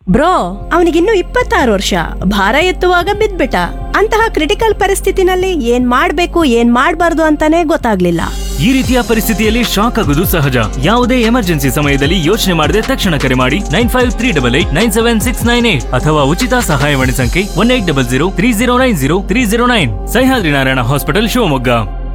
bro ಅವನಿಗಿನ್ನು ಇಪ್ಪತ್ತಾರು ವರ್ಷ ಭಾರ ಎತ್ತುವಾಗ ಬಿದ್ಬಿಟ್ಟ ಅಂತಹ ಕ್ರಿಟಿಕಲ್ ಪರಿಸ್ಥಿತಿನಲ್ಲಿ ಏನ್ ಮಾಡ್ಬೇಕು ಏನ್ ಮಾಡ್ಬಾರ್ದು ಅಂತಾನೆ ಗೊತ್ತಾಗ್ಲಿಲ್ಲ ಈ ರೀತಿಯ ಪರಿಸ್ಥಿತಿಯಲ್ಲಿ ಶಾಕ್ ಆಗುವುದು ಸಹಜ ಯಾವುದೇ ಎಮರ್ಜೆನ್ಸಿ ಸಮಯದಲ್ಲಿ ಯೋಚನೆ ಮಾಡದೆ ತಕ್ಷಣ ಕರೆ ಮಾಡಿ nine five three double eight nine seven six nine eight ಅಥವಾ ಉಚಿತ ಸಹಾಯವಾಣಿ ಸಂಖ್ಯೆ one eight double zero three zero nine zero three zero nine Sahyadri Narayana hospital Shivamogga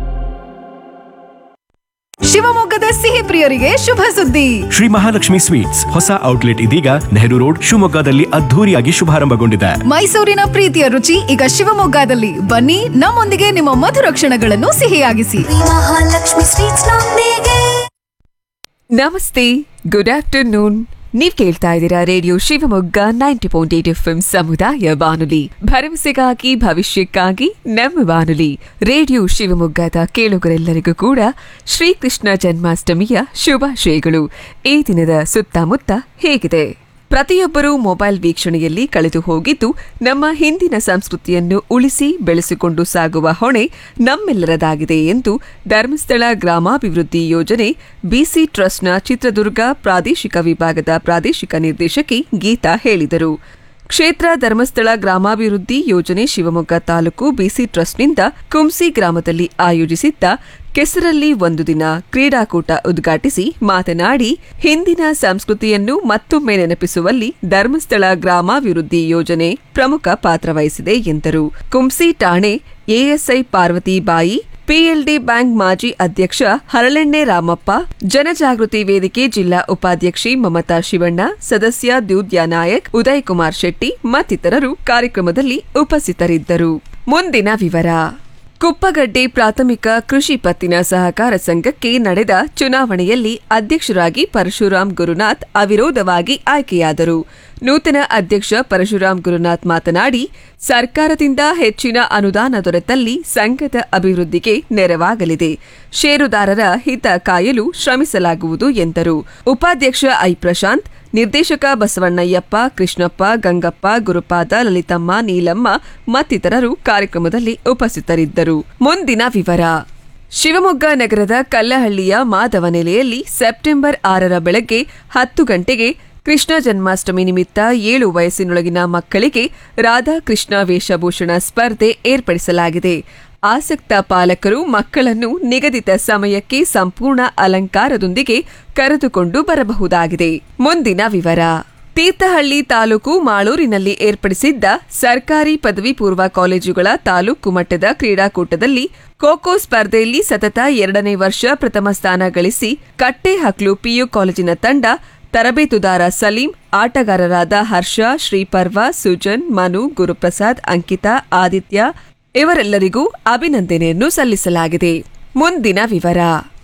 ಶಿವಮೊಗ್ಗದ ಸಿಹಿ ಪ್ರಿಯರಿಗೆ ಶುಭ ಸುದ್ದಿ ಶ್ರೀ ಮಹಾಲಕ್ಷ್ಮಿ ಸ್ವೀಟ್ಸ್ ಹೊಸ ಔಟ್ಲೆಟ್ ಇದೀಗ ನೆಹರು ರೋಡ್ ಶಿವಮೊಗ್ಗದಲ್ಲಿ ಅದ್ಧೂರಿಯಾಗಿ ಶುಭಾರಂಭಗೊಂಡಿದೆ ಮೈಸೂರಿನ ಪ್ರೀತಿಯ ರುಚಿ ಈಗ ಶಿವಮೊಗ್ಗದಲ್ಲಿ ಬನ್ನಿ ನಮ್ಮೊಂದಿಗೆ ನಿಮ್ಮ ಮಧುರ ಕ್ಷಣಗಳನ್ನು ಸಿಹಿಯಾಗಿಸಿ ಮಹಾಲಕ್ಷ್ಮಿ ಸ್ವೀಟ್ಸ್ ನೊಂದಿಗೆ ನಮಸ್ತೆ ಗುಡ್ ಆಫ್ಟರ್ನೂನ್ ನೀವ್ ಕೇಳ್ತಾ ಇದ್ದೀರಾ radio Shivamogga ninety point eight F ಸಮುದಾಯ ಬಾನುಲಿ ಭರವಸೆಗಾಗಿ ಭವಿಷ್ಯಕ್ಕಾಗಿ ನಮ್ಮ ಬಾನುಲಿ ರೇಡಿಯೋ ಶಿವಮೊಗ್ಗದ ಕೇಳುಗರೆಲ್ಲರಿಗೂ ಕೂಡ ಶ್ರೀಕೃಷ್ಣ ಜನ್ಮಾಷ್ಟಮಿಯ ಶುಭಾಶಯಗಳು ಈ ದಿನದ ಸುತ್ತಮುತ್ತ ಹೇಗಿದೆ ಪ್ರತಿಯೊಬ್ಬರೂ ಮೊಬೈಲ್ ವೀಕ್ಷಣೆಯಲ್ಲಿ ಕಳೆದು ಹೋಗಿದ್ದು ನಮ್ಮ ಹಿಂದಿನ ಸಂಸ್ಕೃತಿಯನ್ನು ಉಳಿಸಿ ಬೆಳೆಸಿಕೊಂಡು ಸಾಗುವ ಹೊಣೆ ನಮ್ಮೆಲ್ಲರದಾಗಿದೆ ಎಂದು ಧರ್ಮಸ್ಥಳ ಗ್ರಾಮಾಭಿವೃದ್ಧಿ ಯೋಜನೆ ಬಿಸಿ ಟ್ರಸ್ಟ್ನ ಚಿತ್ರದುರ್ಗ ಪ್ರಾದೇಶಿಕ ವಿಭಾಗದ ಪ್ರಾದೇಶಿಕ ನಿರ್ದೇಶಕಿ ಗೀತಾ ಹೇಳಿದರು ಕ್ಷೇತ್ರ ಧರ್ಮಸ್ಥಳ ಗ್ರಾಮಾಭಿವೃದ್ಧಿ ಯೋಜನೆ ಶಿವಮೊಗ್ಗ ತಾಲೂಕು ಬಿಸಿ ಟ್ರಸ್ಟ್ನಿಂದ ಕುಂಸಿ ಗ್ರಾಮದಲ್ಲಿ ಆಯೋಜಿಸಿದ್ದ ಕೆಸರಲ್ಲಿ ಒಂದು ದಿನ ಕ್ರೀಡಾಕೂಟ ಉದ್ಘಾಟಿಸಿ ಮಾತನಾಡಿ ಹಿಂದಿನ ಸಂಸ್ಕೃತಿಯನ್ನು ಮತ್ತೊಮ್ಮೆ ನೆನಪಿಸುವಲ್ಲಿ ಧರ್ಮಸ್ಥಳ ಗ್ರಾಮಾಭಿವೃದ್ಧಿ ಯೋಜನೆ ಪ್ರಮುಖ ಪಾತ್ರ ವಹಿಸಿದೆ ಎಂದರು ಕುಂಸಿ ಠಾಣೆ ಎಎಸ್ಐ ಪಾರ್ವತಿಬಾಯಿ ಪಿಎಲ್ಡಿ ಬ್ಯಾಂಕ್ ಮಾಜಿ ಅಧ್ಯಕ್ಷ ಹರಳೆಣ್ಣೆ ರಾಮಪ್ಪ ಜನಜಾಗೃತಿ ವೇದಿಕೆ ಜಿಲ್ಲಾ ಉಪಾಧ್ಯಕ್ಷೆ ಮಮತಾ ಶಿವಣ್ಣ ಸದಸ್ಯ ದ್ಯೂದ್ಯ ನಾಯಕ್ ಉದಯ್ ಕುಮಾರ್ ಶೆಟ್ಟಿ ಮತ್ತಿತರರು ಕಾರ್ಯಕ್ರಮದಲ್ಲಿ ಉಪಸ್ಥಿತರಿದ್ದರು ಮುಂದಿನ ವಿವರ ಕುಪ್ಪಗಡ್ಡೆ ಪ್ರಾಥಮಿಕ ಕೃಷಿ ಪತ್ತಿನ ಸಹಕಾರ ಸಂಘಕ್ಕೆ ನಡೆದ ಚುನಾವಣೆಯಲ್ಲಿ ಅಧ್ಯಕ್ಷರಾಗಿ ಪರಶುರಾಮ್ ಗುರುನಾಥ್ ಅವಿರೋಧವಾಗಿ ಆಯ್ಕೆಯಾದರು ನೂತನ ಅಧ್ಯಕ್ಷ ಪರಶುರಾಮ್ ಗುರುನಾಥ್ ಮಾತನಾಡಿ ಸರ್ಕಾರದಿಂದ ಹೆಚ್ಚಿನ ಅನುದಾನ ದೊರೆತಲ್ಲಿ ಸಂಘದ ಅಭಿವೃದ್ಧಿಗೆ ನೆರವಾಗಲಿದೆ ಷೇರುದಾರರ ಹಿತ ಕಾಯಲು ಶ್ರಮಿಸಲಾಗುವುದು ಎಂದರು ಉಪಾಧ್ಯಕ್ಷ ಐ ಪ್ರಶಾಂತ್ ನಿರ್ದೇಶಕ ಬಸವಣ್ಣಯ್ಯಪ್ಪ ಕೃಷ್ಣಪ್ಪ ಗಂಗಪ್ಪ ಗುರುಪಾದ ಲಲಿತಮ್ಮ ನೀಲಮ್ಮ ಮತ್ತಿತರರು ಕಾರ್ಯಕ್ರಮದಲ್ಲಿ ಉಪಸ್ಥಿತರಿದ್ದರು ಮುಂದಿನ ವಿವರ ಶಿವಮೊಗ್ಗ ನಗರದ ಕಲ್ಲಹಳ್ಳಿಯ ಮಾಧವ ನೆಲೆಯಲ್ಲಿ ಸೆಪ್ಟೆಂಬರ್ ಆರರ ಬೆಳಗ್ಗೆ ಹತ್ತು ಗಂಟೆಗೆ ಕೃಷ್ಣ ಜನ್ಮಾಷ್ಟಮಿ ನಿಮಿತ್ತ ಏಳು ವಯಸ್ಸಿನೊಳಗಿನ ಮಕ್ಕಳಿಗೆ ರಾಧಾಕೃಷ್ಣ ವೇಷಭೂಷಣ ಸ್ಪರ್ಧೆ ಏರ್ಪಡಿಸಲಾಗಿದೆ ಆಸಕ್ತ ಪಾಲಕರು ಮಕ್ಕಳನ್ನು ನಿಗದಿತ ಸಮಯಕ್ಕೆ ಸಂಪೂರ್ಣ ಅಲಂಕಾರದೊಂದಿಗೆ ಕರೆದುಕೊಂಡು ಬರಬಹುದಾಗಿದೆ ಮುಂದಿನ ವಿವರ ತೀರ್ಥಹಳ್ಳಿ ತಾಲೂಕು ಮಾಳೂರಿನಲ್ಲಿ ಏರ್ಪಡಿಸಿದ್ದ ಸರ್ಕಾರಿ ಪದವಿ ಪೂರ್ವ ಕಾಲೇಜುಗಳ ತಾಲೂಕು ಮಟ್ಟದ ಕ್ರೀಡಾಕೂಟದಲ್ಲಿ ಖೋಖೋ ಸ್ಪರ್ಧೆಯಲ್ಲಿ ಸತತ ಎರಡನೇ ವರ್ಷ ಪ್ರಥಮ ಸ್ಥಾನ ಗಳಿಸಿ ಕಟ್ಟೆಹಕ್ಲು ಪಿಯು ಕಾಲೇಜಿನ ತಂಡ ತರಬೇತುದಾರ ಸಲೀಂ ಆಟಗಾರರಾದ ಹರ್ಷ ಶ್ರೀಪರ್ವ ಸುಜನ್ ಮನು ಗುರುಪ್ರಸಾದ್ ಅಂಕಿತಾ ಆದಿತ್ಯ ಇವರೆಲ್ಲರಿಗೂ ಅಭಿನಂದನೆಯನ್ನು ಸಲ್ಲಿಸಲಾಗಿದೆ ಮುಂದಿನ ವಿವರ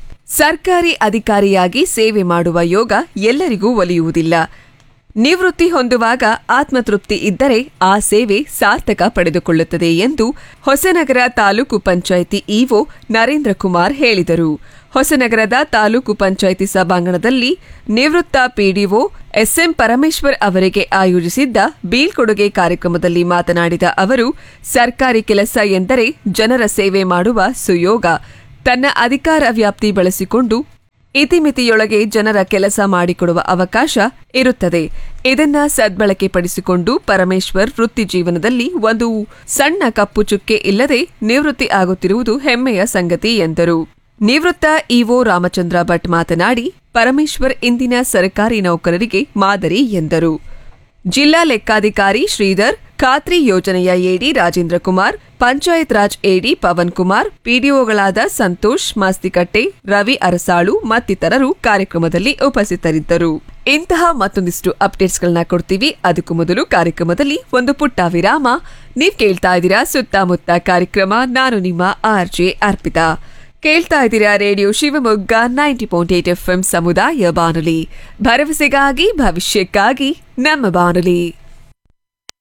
ಸರ್ಕಾರಿ ಅಧಿಕಾರಿಯಾಗಿ ಸೇವೆ ಮಾಡುವ ಯೋಗ ಎಲ್ಲರಿಗೂ ಒಲಿಯುವುದಿಲ್ಲ ನಿವೃತ್ತಿ ಹೊಂದುವಾಗ ಆತ್ಮತೃಪ್ತಿ ಇದ್ದರೆ ಆ ಸೇವೆ ಸಾರ್ಥಕ ಪಡೆದುಕೊಳ್ಳುತ್ತದೆ ಎಂದು ಹೊಸನಗರ ತಾಲೂಕು ಪಂಚಾಯಿತಿ ಇಒ ನರೇಂದ್ರ ಕುಮಾರ್ ಹೇಳಿದರು ಹೊಸನಗರದ ತಾಲೂಕು ಪಂಚಾಯಿತಿ ಸಭಾಂಗಣದಲ್ಲಿ ನಿವೃತ್ತ ಪಿಡಿಒ ಎಸ್ಎಂ ಪರಮೇಶ್ವರ್ ಅವರಿಗೆ ಆಯೋಜಿಸಿದ್ದ ಬೀಳ್ಕೊಡುಗೆ ಕಾರ್ಯಕ್ರಮದಲ್ಲಿ ಮಾತನಾಡಿದ ಅವರು ಸರ್ಕಾರಿ ಕೆಲಸ ಎಂದರೆ ಜನರ ಸೇವೆ ಮಾಡುವ ಸುಯೋಗ ತನ್ನ ಅಧಿಕಾರ ವ್ಯಾಪ್ತಿ ಬಳಸಿಕೊಂಡು ಇತಿಮಿತಿಯೊಳಗೆ ಜನರ ಕೆಲಸ ಮಾಡಿಕೊಡುವ ಅವಕಾಶ ಇರುತ್ತದೆ ಇದನ್ನ ಸದ್ಬಳಕೆ ಪಡಿಸಿಕೊಂಡು ಪರಮೇಶ್ವರ್ ವೃತ್ತಿ ಜೀವನದಲ್ಲಿ ಒಂದು ಸಣ್ಣ ಕಪ್ಪು ಚುಕ್ಕೆ ಇಲ್ಲದೆ ನಿವೃತ್ತಿ ಆಗುತ್ತಿರುವುದು ಹೆಮ್ಮೆಯ ಸಂಗತಿ ಎಂದರು ನಿವೃತ್ತ ಇಒ ರಾಮಚಂದ್ರ ಭಟ್ ಮಾತನಾಡಿ ಪರಮೇಶ್ವರ್ ಇಂದಿನ ಸರ್ಕಾರಿ ನೌಕರರಿಗೆ ಮಾದರಿ ಎಂದರು ಜಿಲ್ಲಾ ಲೆಕ್ಕಾಧಿಕಾರಿ ಶ್ರೀಧರ್ ಖಾತ್ರಿ ಯೋಜನೆಯ ಎಡಿ ರಾಜೇಂದ್ರ ಕುಮಾರ್ ಪಂಚಾಯತ್ ರಾಜ್ ಎಡಿ ಪವನ್ ಕುಮಾರ್ ಪಿಡಿಒಗಳಾದ ಸಂತೋಷ್ ಮಾಸ್ತಿಕಟ್ಟೆ ರವಿ ಅರಸಾಳು ಮತ್ತಿತರರು ಕಾರ್ಯಕ್ರಮದಲ್ಲಿ ಉಪಸ್ಥಿತರಿದ್ದರು ಇಂತಹ ಮತ್ತೊಂದಿಷ್ಟು ಅಪ್ಡೇಟ್ಸ್ಗಳನ್ನ ಕೊಡ್ತೀವಿ ಅದಕ್ಕೂ ಮೊದಲು ಕಾರ್ಯಕ್ರಮದಲ್ಲಿ ಒಂದು ಪುಟ್ಟ ವಿರಾಮ ನೀವ್ ಕೇಳ್ತಾ ಇದ್ದೀರಾ ಸುತ್ತಮುತ್ತ ಕಾರ್ಯಕ್ರಮ ನಾನು ನಿಮ್ಮ ಆರ್ ಜೆ ಅರ್ಪಿತಾ ಕೇಳ್ತಾ ಇದ್ದೀರಾ radio Shivamogga ninety point eight F ಸಮುದಾಯ ಬಾನುಲಿ ಭರವಸೆಗಾಗಿ ಭವಿಷ್ಯಕ್ಕಾಗಿ ನಮ್ಮ ಬಾನುಲಿ